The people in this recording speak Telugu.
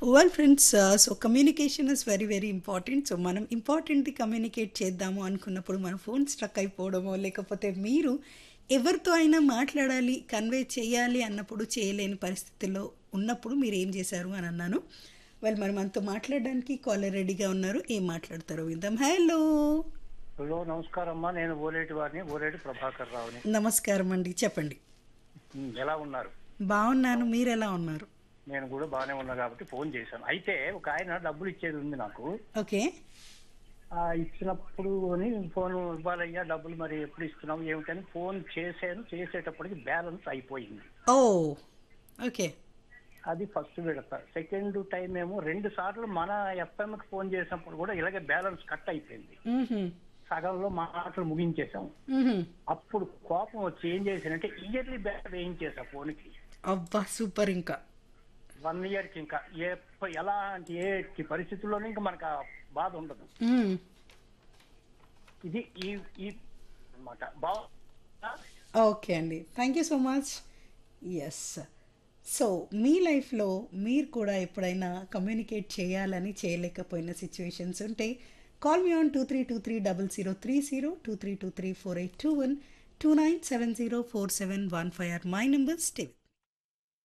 Well friends so communication is very very important so మనం ఇంపార్టెంట్ది కమ్యూనికేట్ చేద్దాము అనుకున్నప్పుడు మన ఫోన్ స్ట్రక్ అయిపోవడమో లేకపోతే మీరు ఎవరితో అయినా మాట్లాడాలి కన్వే చేయాలి అన్నప్పుడు చేయలేని పరిస్థితుల్లో ఉన్నప్పుడు మీరు ఏం చేశారు అని అన్నాను వెల్ మరి మనతో మాట్లాడడానికి కాలర్ రెడీగా ఉన్నారు ఏం మాట్లాడతారో విందాం హలో హలో నమస్కారం అమ్మా నేను ఓలేటి వారిని ఓలేటి ప్రభాకర్ రావుని నమస్కారం అండి చెప్పండి ఉమ్, ఎలా ఉన్నారు బాగున్నాను మీరు ఎలా ఉన్నారు నేను కూడా బాగానే ఉన్నా కాబట్టి ఫోన్ చేశాను అయితే ఒక ఆయన డబ్బులు ఇచ్చేది ఉంది నాకు ఓకే ఆ ఇచ్చినప్పుడు అని ఫోన్ ఇవ్వాలయ్యా డబ్బులు మరి ఎప్పుడు ఇస్తున్నావు ఏమిటని ఫోన్ చేశాను చేసేటప్పటికి బ్యాలెన్స్ అయిపోయింది ఓ ఓకే అది ఫస్ట్ విడత సెకండ్ టైం ఏమో రెండు సార్లు మన ఎఫ్ఎంకి ఫోన్ చేసినప్పుడు కూడా ఇలాగే బ్యాలెన్స్ కట్ అయిపోయింది మ్మ్హ్మ్. సగంలో మాటలు ముగించేసాం మ్మ్హ్మ్. అప్పుడు కోపం వచ్చి ఏం చేశానంటే ఇయర్లీ బ్యాక్ వేయించేసా ఫోన్కి అబ్బా సూపర్ ఇంకా వన్ ఇయర్ కి ఇంకా ఎప్ప- ఎలాంటి ఏ పరిస్థితుల్లోనూ ఇంకా మనకు ఆ బాధ ఉండదు మ్మ్. ఇది ఈ ఈ అనమాట బాగా ఓకే అండి thank you so much yes so మీ లైఫ్లో మీరు కూడా ఎప్పుడైనా కమ్యూనికేట్ చేయాలని చేయలేకపోయిన సిచ్యువేషన్స్ ఉంటే call me on two three two three double zero three zero two three two three four eight two one two nine seven zero four seven one five or my number stay